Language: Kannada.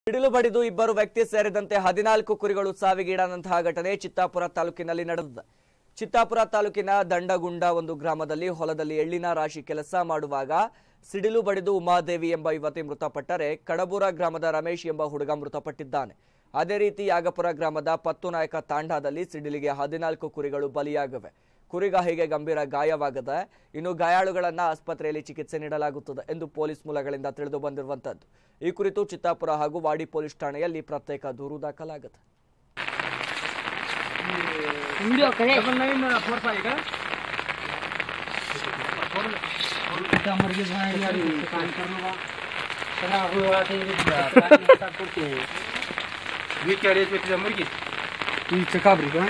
ಸಿಡಿಲು ಬಡಿದು ಇಬ್ಬರು ವ್ಯಕ್ತಿ ಸೇರಿದಂತೆ ಹದಿನಾಲ್ಕು ಕುರಿಗಳು ಸಾವಿಗೀಡಾದಂತಹ ಘಟನೆ ಚಿತ್ತಾಪುರ ತಾಲೂಕಿನಲ್ಲಿ ನಡೆದಿದೆ ಚಿತ್ತಾಪುರ ತಾಲೂಕಿನ ದಂಡಗುಂಡ ಒಂದು ಗ್ರಾಮದಲ್ಲಿ ಹೊಲದಲ್ಲಿ ಎಳ್ಳಿನ ರಾಶಿ ಕೆಲಸ ಮಾಡುವಾಗ ಸಿಡಿಲು ಬಡಿದು ಉಮಾದೇವಿ ಎಂಬ ಯುವತಿ ಮೃತಪಟ್ಟರೆ ಕಡಬೂರ ಗ್ರಾಮದ ರಮೇಶ್ ಎಂಬ ಹುಡುಗ ಮೃತಪಟ್ಟಿದ್ದಾನೆ ಅದೇ ರೀತಿ ಯಾಗಪುರ ಗ್ರಾಮದ ಪತ್ತುನಾಯಕ ತಾಂಡಾದಲ್ಲಿ ಸಿಡಿಲಿಗೆ ಹದಿನಾಲ್ಕು ಕುರಿಗಳು ಬಲಿಯಾಗಿವೆ ಕುರಿಗಾಹಿಗೆ ಗಂಭೀರ ಗಾಯವಾಗದೆ ಇನ್ನು ಗಾಯಾಳುಗಳನ್ನ ಆಸ್ಪತ್ರೆಯಲ್ಲಿ ಚಿಕಿತ್ಸೆ ನೀಡಲಾಗುತ್ತದೆ ಎಂದು ಪೊಲೀಸ್ ಮೂಲಗಳಿಂದ ತಿಳಿದು ಬಂದಿರುವಂತದ್ದು ಈ ಕುರಿತು ಚಿತ್ತಾಪುರ ಹಾಗೂ ವಾಡಿ ಪೊಲೀಸ್ ಠಾಣೆಯಲ್ಲಿ ಪ್ರತ್ಯೇಕ ದೂರು ದಾಖಲಾಗಿದೆ ವಿಡಿಯೋ ಕರೆ ಈ ಚಕಾಬ್ರಿಗೆ